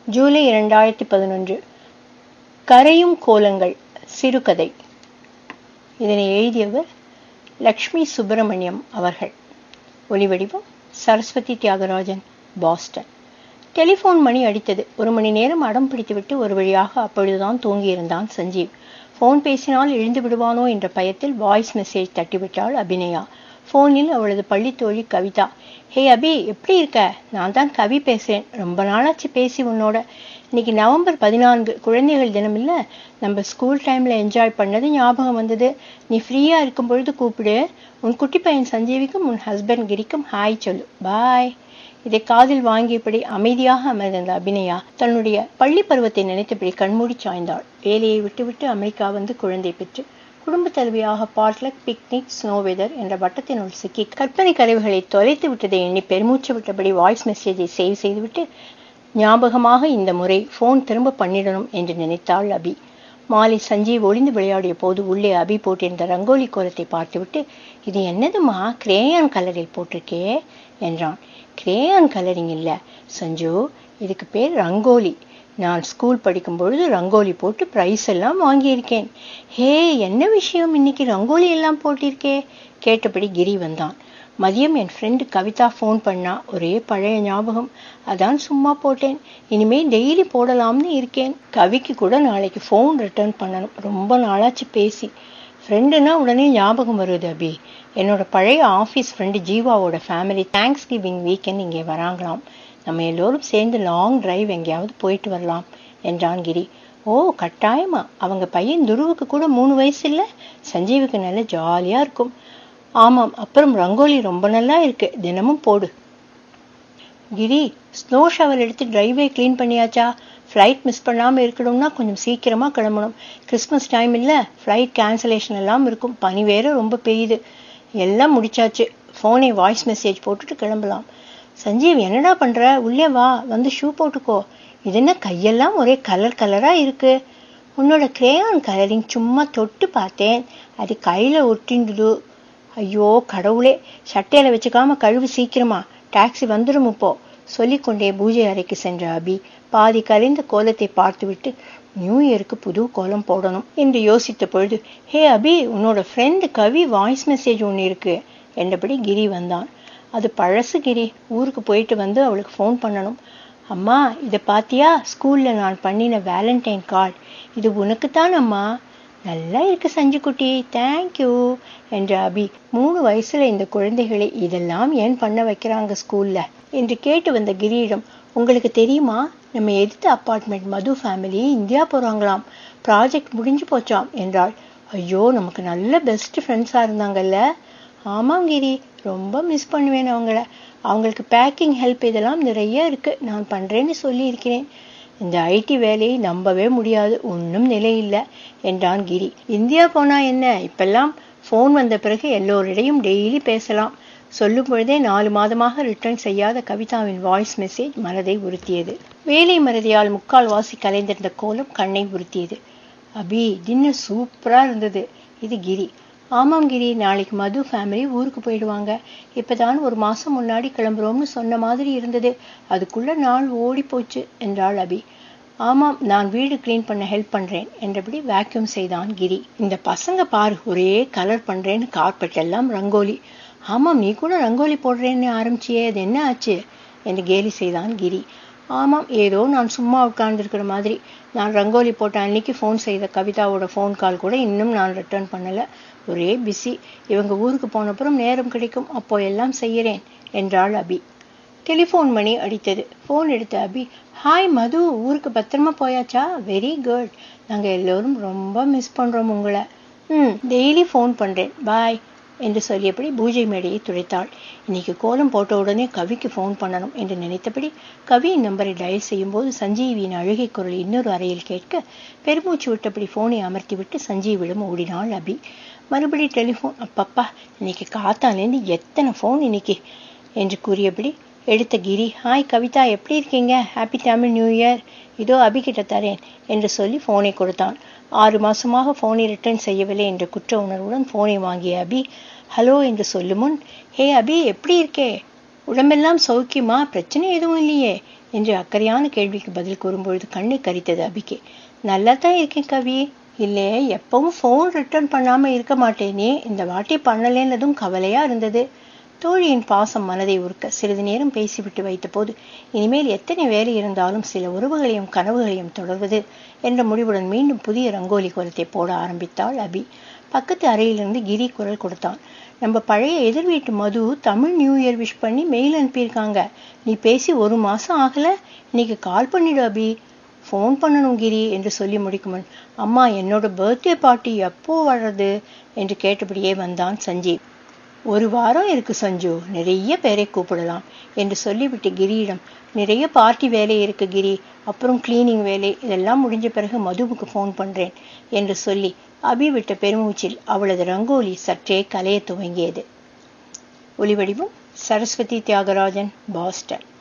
ஜூலை இரண்டாயிரத்தி பதினொன்று கரையும் கோலங்கள் சிறுகதை இதனை எழுதியவர் லக்ஷ்மி சுப்பிரமணியம் அவர்கள் ஒலிவடிவம் சரஸ்வதி தியாகராஜன் பாஸ்டன் டெலிஃபோன் மணி அடித்தது ஒரு மணி நேரம் அடம் பிடித்துவிட்டு ஒரு வழியாக அப்பொழுதுதான் தூங்கியிருந்தான் சஞ்சீவ் ஃபோன் பேசினால் எழுந்து விடுவானோ என்ற பயத்தில் வாய்ஸ் மெசேஜ் தட்டிவிட்டாள் அபிநயா ஃபோனில் அவளது பள்ளி தோழி கவிதா ஹே அபி எப்படி இருக்க நான் தான் கவி பேசுறேன் ரொம்ப நாளாச்சு பேசி உன்னோட இன்னைக்கு நவம்பர் பதினான்கு குழந்தைகள் தினம் இல்ல நம்ம ஸ்கூல் டைம்ல என்ஜாய் பண்ணது ஞாபகம் வந்தது நீ ஃப்ரீயா இருக்கும் பொழுது கூப்பிடு உன் குட்டி பையன் சஞ்சீவிக்கும் உன் ஹஸ்பண்ட் கிரிக்கும் ஹாய் சொல்லு பாய் இதை காதில் வாங்கியபடி அமைதியாக அமர்ந்த அபிநயா தன்னுடைய பள்ளி பருவத்தை நினைத்தபடி கண்மூடி சாய்ந்தாள் வேலையை விட்டுவிட்டு அமெரிக்கா வந்து குழந்தை பெற்று குடும்ப தலைவியாக பாட்லக் பிக்னிக் ஸ்னோ வெதர் என்ற வட்டத்தினுள் சிக்கி கற்பனை கருவிகளை தொலைத்து விட்டதை எண்ணி பெருமூச்சு விட்டபடி வாய்ஸ் மெசேஜை சேவ் செய்துவிட்டு ஞாபகமாக இந்த முறை ஃபோன் திரும்ப பண்ணிடணும் என்று நினைத்தாள் அபி மாலை சஞ்சீவ் ஒளிந்து விளையாடிய போது உள்ளே அபி போட்டிருந்த ரங்கோலி கோலத்தை பார்த்துவிட்டு இது என்னதுமா கிரேயான் கலரில் போட்டிருக்கே என்றான் கிரேயான் கலரிங் இல்ல சஞ்சு இதுக்கு பேர் ரங்கோலி நான் ஸ்கூல் படிக்கும் பொழுது ரங்கோலி போட்டு ப்ரைஸ் எல்லாம் வாங்கியிருக்கேன் ஹே என்ன விஷயம் இன்னைக்கு ரங்கோலி எல்லாம் போட்டிருக்கே கேட்டபடி கிரி வந்தான் மதியம் என் ஃப்ரெண்டு கவிதா ஃபோன் பண்ணா ஒரே பழைய ஞாபகம் அதான் சும்மா போட்டேன் இனிமே டெய்லி போடலாம்னு இருக்கேன் கவிக்கு கூட நாளைக்கு ஃபோன் ரிட்டர்ன் பண்ணணும் ரொம்ப நாளாச்சு பேசி ஃப்ரெண்டுனா உடனே ஞாபகம் வருது அபி என்னோட பழைய ஆஃபீஸ் ஃப்ரெண்டு ஜீவாவோட ஃபேமிலி தேங்க்ஸ் கிவிங் வீக்கெண்ட் இங்கே வராங்களாம் நம்ம எல்லோரும் சேர்ந்து லாங் டிரைவ் எங்கேயாவது போயிட்டு வரலாம் என்றான் கிரி ஓ கட்டாயமா அவங்க பையன் துருவுக்கு கூட மூணு வயசு இல்லை சஞ்சீவுக்கு நல்ல ஜாலியா இருக்கும் ஆமாம் அப்புறம் ரங்கோலி ரொம்ப நல்லா இருக்கு தினமும் போடு கிரி ஸ்னோ ஷவர் எடுத்து டிரைவே க்ளீன் பண்ணியாச்சா ஃப்ளைட் மிஸ் பண்ணாமல் இருக்கணும்னா கொஞ்சம் சீக்கிரமாக கிளம்பணும் கிறிஸ்மஸ் டைம் இல்லை ஃப்ளைட் கேன்சலேஷன் எல்லாம் இருக்கும் பனி வேற ரொம்ப பெய்யுது எல்லாம் முடிச்சாச்சு ஃபோனை வாய்ஸ் மெசேஜ் போட்டுட்டு கிளம்பலாம் சஞ்சீவ் என்னடா பண்ற உள்ளே வா வந்து ஷூ போட்டுக்கோ இது என்ன கையெல்லாம் ஒரே கலர் கலரா இருக்கு உன்னோட கிரேயான் கலரிங் சும்மா தொட்டு பார்த்தேன் அது கையில ஒட்டிண்டுது ஐயோ கடவுளே சட்டையில வச்சுக்காம கழுவு சீக்கிரமா டாக்ஸி வந்துடும் இப்போ சொல்லிக்கொண்டே பூஜை அறைக்கு சென்ற அபி பாதி கலைந்த கோலத்தை பார்த்துவிட்டு நியூ இயருக்கு புது கோலம் போடணும் என்று யோசித்த பொழுது ஹே அபி உன்னோட ஃப்ரெண்டு கவி வாய்ஸ் மெசேஜ் ஒன்று இருக்கு என்றபடி கிரி வந்தான் அது பழசு கிரி ஊருக்கு போயிட்டு வந்து அவளுக்கு ஃபோன் பண்ணணும் அம்மா இதை பாத்தியா ஸ்கூல்ல நான் பண்ணின வேலண்டைன் கார்டு இது உனக்குத்தான் அம்மா நல்லா இருக்கு சஞ்சு குட்டி தேங்க்யூ என்ற அபி மூணு வயசுல இந்த குழந்தைகளை இதெல்லாம் ஏன் பண்ண வைக்கிறாங்க ஸ்கூல்ல என்று கேட்டு வந்த கிரியிடம் உங்களுக்கு தெரியுமா நம்ம எதிர்த்த apartment Madhu family India project ப்ராஜெக்ட் முடிஞ்சு போச்சாம் என்றாள் ஐயோ நமக்கு நல்ல பெஸ்ட் ஃப்ரெண்ட்ஸா இருந்தாங்கல்ல ஆமாம் கிரி ரொம்ப மிஸ் பண்ணுவேன் அவங்கள அவங்களுக்கு பேக்கிங் ஹெல்ப் இதெல்லாம் நிறைய இருக்கு நான் பண்றேன்னு சொல்லி இருக்கிறேன் இந்த ஐடி வேலையை நம்பவே முடியாது ஒன்றும் நிலை இல்லை என்றான் கிரி இந்தியா போனா என்ன இப்பெல்லாம் ஃபோன் வந்த பிறகு எல்லோரிடையும் டெய்லி பேசலாம் சொல்லும் பொழுதே நாலு மாதமாக ரிட்டர்ன் செய்யாத கவிதாவின் வாய்ஸ் மெசேஜ் மனதை உறுத்தியது வேலை மறதியால் முக்கால் வாசி கலைந்திருந்த கோலம் கண்ணை உறுத்தியது அபி டின்னர் சூப்பரா இருந்தது இது கிரி ஆமாம் கிரி நாளைக்கு மது ஃபேமிலி ஊருக்கு போயிடுவாங்க இப்பதான் ஒரு மாசம் முன்னாடி கிளம்புறோம்னு சொன்ன மாதிரி இருந்தது அதுக்குள்ள நாள் ஓடி போச்சு என்றாள் அபி ஆமாம் நான் வீடு கிளீன் பண்ண ஹெல்ப் பண்றேன் என்றபடி வேக்யூம் செய்தான் கிரி இந்த பசங்க பாரு ஒரே கலர் பண்றேன்னு கார்பெட் எல்லாம் ரங்கோலி ஆமாம் நீ கூட ரங்கோலி போடுறேன்னு ஆரம்பிச்சியே அது என்ன ஆச்சு என்று கேலி செய்தான் கிரி ஆமாம் ஏதோ நான் சும்மா உட்கார்ந்துருக்கிற மாதிரி நான் ரங்கோலி போட்ட அன்னைக்கு ஃபோன் செய்த கவிதாவோட ஃபோன் கால் கூட இன்னும் நான் ரிட்டர்ன் பண்ணல ஒரே பிஸி இவங்க ஊருக்கு போனப்புறம் நேரம் கிடைக்கும் அப்போ எல்லாம் செய்யறேன் என்றாள் அபி டெலிஃபோன் மணி அடித்தது ஃபோன் எடுத்த அபி ஹாய் மது ஊருக்கு பத்திரமா போயாச்சா வெரி குட் நாங்க எல்லோரும் ரொம்ப மிஸ் பண்றோம் உங்களை ம் டெய்லி ஃபோன் பண்றேன் பாய் என்று சொல்லியபடி பூஜை மேடையை துடைத்தாள் இன்னைக்கு கோலம் போட்ட உடனே கவிக்கு ஃபோன் பண்ணணும் என்று நினைத்தபடி கவியின் நம்பரை டயல் செய்யும் போது சஞ்சீவியின் அழுகை குரல் இன்னொரு அறையில் கேட்க பெருமூச்சு விட்டபடி போனை அமர்த்திவிட்டு சஞ்சீவிடம் ஓடினாள் அபி மறுபடி டெலிஃபோன் அப்பப்பா இன்னைக்கு காத்தாலேருந்து எத்தனை ஃபோன் இன்னைக்கு என்று கூறியபடி எடுத்த கிரி ஹாய் கவிதா எப்படி இருக்கீங்க ஹாப்பி தமிழ் நியூ இயர் இதோ அபிகிட்ட தரேன் என்று சொல்லி போனை கொடுத்தான் ஆறு மாசமாக போனை ரிட்டர்ன் செய்யவில்லை என்ற குற்ற உணர்வுடன் போனை வாங்கிய அபி ஹலோ என்று சொல்லும் முன் ஹே அபி எப்படி இருக்கே உடம்பெல்லாம் சௌக்கியமா பிரச்சனை எதுவும் இல்லையே என்று அக்கறையான கேள்விக்கு பதில் கூறும்பொழுது கண்ணை கரித்தது அபிக்கு நல்லா தான் இருக்கேன் கவி இல்லை எப்பவும் ஃபோன் ரிட்டர்ன் பண்ணாம இருக்க மாட்டேனே இந்த வாட்டி பண்ணலேன்னதும் கவலையா இருந்தது தோழியின் பாசம் மனதை உருக்க சிறிது நேரம் பேசிவிட்டு வைத்தபோது இனிமேல் எத்தனை வேலை இருந்தாலும் சில உறவுகளையும் கனவுகளையும் தொடர்வது என்ற முடிவுடன் மீண்டும் புதிய ரங்கோலி கோலத்தை போட ஆரம்பித்தாள் அபி பக்கத்து அறையிலிருந்து கிரி குரல் கொடுத்தான் நம்ம பழைய எதிர் வீட்டு Madhu Tamil new year wish பண்ணி மெயில் அனுப்பியிருக்காங்க நீ பேசி ஒரு மாசம் ஆகல இன்னைக்கு கால் பண்ணிடு அபி ஃபோன் பண்ணணும் கிரி என்று சொல்லி முடிக்கும் முன் அம்மா என்னோட பர்த்டே பார்ட்டி எப்போ வர்றது என்று கேட்டபடியே வந்தான் சஞ்சீவ் ஒரு வாரம் இருக்கு சஞ்சு நிறைய பேரை கூப்பிடலாம் என்று சொல்லிவிட்டு கிரியிடம் நிறைய பார்ட்டி வேலை இருக்கு கிரி அப்புறம் கிளீனிங் வேலை இதெல்லாம் முடிஞ்ச பிறகு மதுவுக்கு ஃபோன் பண்றேன் என்று சொல்லி அபி விட்ட பெருமூச்சில் அவளது ரங்கோலி சற்றே கலைய துவங்கியது ஒலிவடிவம் சரஸ்வதி தியாகராஜன் பாஸ்டன்